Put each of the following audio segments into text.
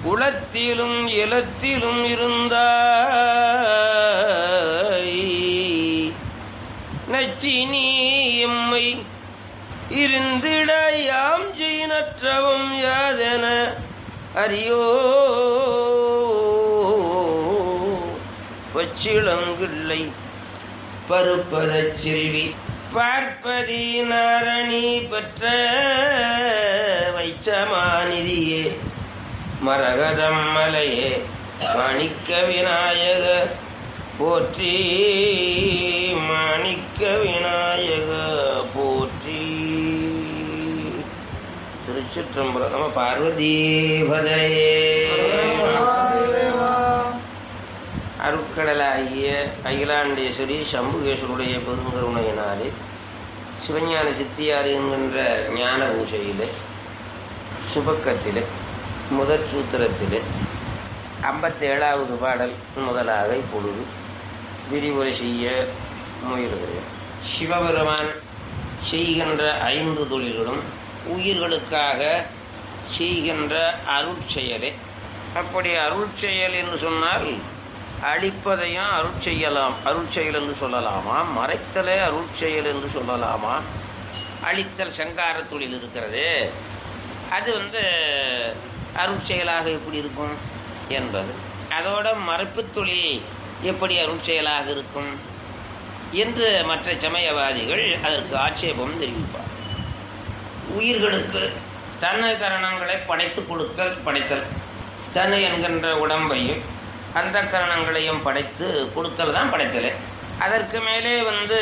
உளத்திலும் இலத்திலும் இருந்த நச்சினி எம்மை இருந்திட யாம் செய்நற்றவும் யாதென அறியோ பச்சிளங்கிள்ளை பருப்பதச் செல்வி பார்ப்பதி நாரணி பெற்ற வைச்சமாநிதியே மரகதம் மலையே மாணிக்க விநாயக போற்றி மாணிக்க விநாயக போற்றி திருச்சிற்றம்பலம் நம்ம பார்வதீபதையே அருட்கடலாகிய அகிலாண்டேஸ்வரி சம்புகேஸ்வருடைய பெருங்கருணையினாலே சிவஞான சித்தியார் என்கின்ற ஞான பூசையில் சுபக்கத்தில் முதற் சூத்திரத்தில் ஐம்பத்தேழாவது பாடல் முதலாக இப்பொழுது விரிவுரை செய்ய முயலுகிறேன் சிவபெருமான் செய்கின்ற ஐந்து தொழில்களும் உயிர்களுக்காக செய்கின்ற அருட்செயலே அப்படி அருட்செயல் என்று சொன்னால் அழிப்பதையும் அருட்செய்யலாம் அருட்செயல் என்று சொல்லலாமா மறைத்தலே அருட்செயல் என்று சொல்லலாமா அழித்தல் சங்கார தொழில் இருக்கிறது அது வந்து அருட்செயலாக எப்படி இருக்கும் என்பது அதோட மறைப்பு தொழில் எப்படி அருட்செயலாக இருக்கும் என்று மற்ற சமயவாதிகள் அதற்கு ஆட்சேபம் தெரிவிப்பார் உயிர்களுக்கு தன்னை கரணங்களை படைத்து கொடுத்தல் படைத்தல் தன்னை என்கின்ற உடம்பையும் அந்த கரணங்களையும் படைத்து கொடுத்தல் தான் படைத்தல் அதற்கு மேலே வந்து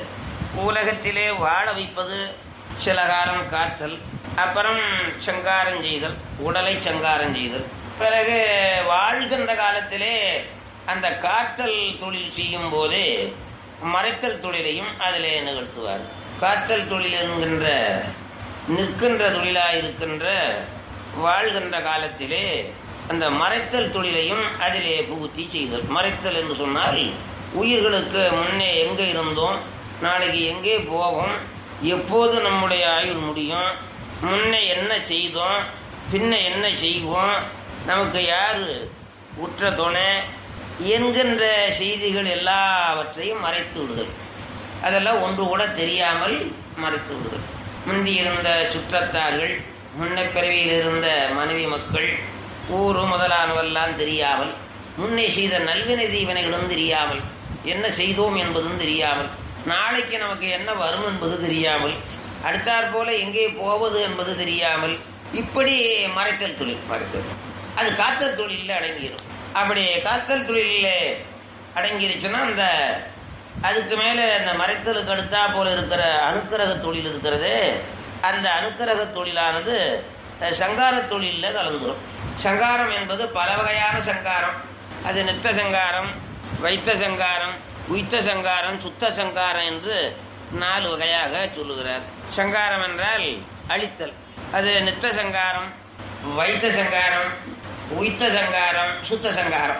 உலகத்திலே வாழ வைப்பது சில காலம் காத்தல் அப்புறம் சங்காரம் செய்தல் உடலை சங்காரம் செய்தல் பிறகு வாழ்கின்ற காலத்திலே அந்த காத்தல் தொழில் செய்யும் போதே மறைத்தல் தொழிலையும் அதிலே நிகழ்த்துவார் காத்தல் தொழில் என்கின்ற நிற்கின்ற தொழிலாக இருக்கின்ற வாழ்கின்ற காலத்திலே அந்த மறைத்தல் தொழிலையும் அதிலே புகுத்தி செய்தல் மறைத்தல் என்று சொன்னால் உயிர்களுக்கு முன்னே எங்கே இருந்தோம் நாளைக்கு எங்கே போவோம் எப்போது நம்முடைய ஆயுள் முடியும் முன்னே என்ன செய்தோம் பின்ன என்ன செய்வோம் நமக்கு யார் உற்ற துணை என்கின்ற செய்திகள் எல்லாவற்றையும் மறைத்து விடுதல் அதெல்லாம் ஒன்று கூட தெரியாமல் மறைத்து விடுதல் முந்தி இருந்த சுற்றத்தார்கள் முன்ன பிறவியில் இருந்த மனைவி மக்கள் ஊரு முதலானவெல்லாம் தெரியாமல் முன்னே செய்த நல்வினை தீவினைகளும் தெரியாமல் என்ன செய்தோம் என்பதும் தெரியாமல் நாளைக்கு நமக்கு என்ன வரும் என்பது தெரியாமல் அடுத்தாற் போல எங்கே போவது என்பது தெரியாமல் இப்படி மறைத்தல் தொழில் மறைத்தல் அது காத்தல் தொழிலில் அடங்கிடும் அப்படி காத்தல் தொழிலில் அடங்கிருச்சுன்னா அந்த அதுக்கு மேலே அந்த மறைத்தலுக்கு அடுத்தா போல இருக்கிற அணுக்கரக தொழில் இருக்கிறது அந்த அணுக்கரக தொழிலானது சங்கார தொழிலில் கலந்துரும் சங்காரம் என்பது பல வகையான சங்காரம் அது நித்த சங்காரம் வைத்த சங்காரம் உய்த்த சங்காரம் சுத்த சங்காரம் என்று நாலு வகையாக சொல்லுகிறார் சங்காரம் என்றால் அழித்தல் அது நித்த சங்காரம் வைத்த சங்காரம் உய்த்த சங்காரம் சுத்த சங்காரம்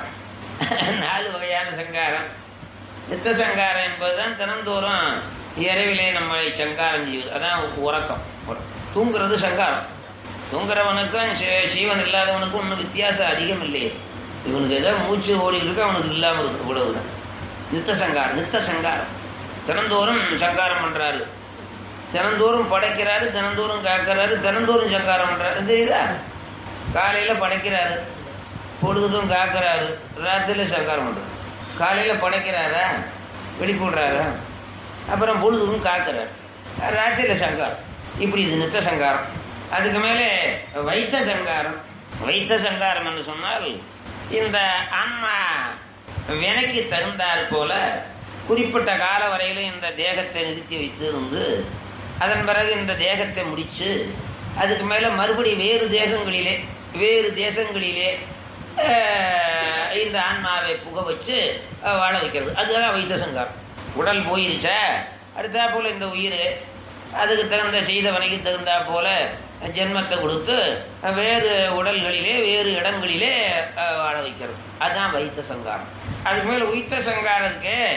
நாலு வகையான சங்காரம் நித்த சங்காரம் என்பதுதான் தினந்தோறும் இரவிலே நம்மளை சங்காரம் செய்வது அதான் உறக்கம் தூங்குறது சங்காரம் தூங்குறவனுக்கும் சீவன் இல்லாதவனுக்கும் ஒன்றும் வித்தியாசம் அதிகம் இல்லையே இவனுக்கு ஏதோ மூச்சு ஓடிட்டு இருக்கு அவனுக்கு இல்லாமல் இருக்கு இவ்வளவுதான் நித்த சங்காரம் நித்த சங்காரம் தினந்தோறும் சங்காரம் பண்றாரு தினந்தோறும் படைக்கிறாரு தினந்தோறும் காக்கிறாரு தினந்தோறும் சங்காரம் பண்றாரு தெரியுதா காலையில படைக்கிறாரு பொழுதுக்கும் காக்கிறாரு ராத்திரில சங்காரம் பண்றாரு காலையில படைக்கிறாரா வெளிப்பு விடுறாரா அப்புறம் பொழுதுக்கும் காக்கிறார் ராத்திரில சங்காரம் இப்படி இது நித்த சங்காரம் அதுக்கு மேலே வைத்த சங்காரம் வைத்த சங்காரம் என்று சொன்னால் இந்த ஆன்மா வினைக்கு தகுந்தாற் போல குறிப்பிட்ட கால வரையில இந்த தேகத்தை நிறுத்தி வைத்து இருந்து அதன் பிறகு இந்த தேகத்தை முடிச்சு அதுக்கு மேல மறுபடி வேறு தேகங்களிலே வேறு தேசங்களிலே இந்த ஆன்மாவை புக வச்சு வாழ வைக்கிறது அதுதான் வைத்த சங்காரம் உடல் போயிருச்சா அடுத்தா போல இந்த உயிர் அதுக்கு தகுந்த செய்தவனைக்கு தகுந்தா போல ஜென்மத்தை கொடுத்து வேறு உடல்களிலே வேறு இடங்களிலே வாழ வைக்கிறது அதுதான் வைத்த சங்காரம் அதுக்கு மேல உயித்த சங்காரம் இருக்கு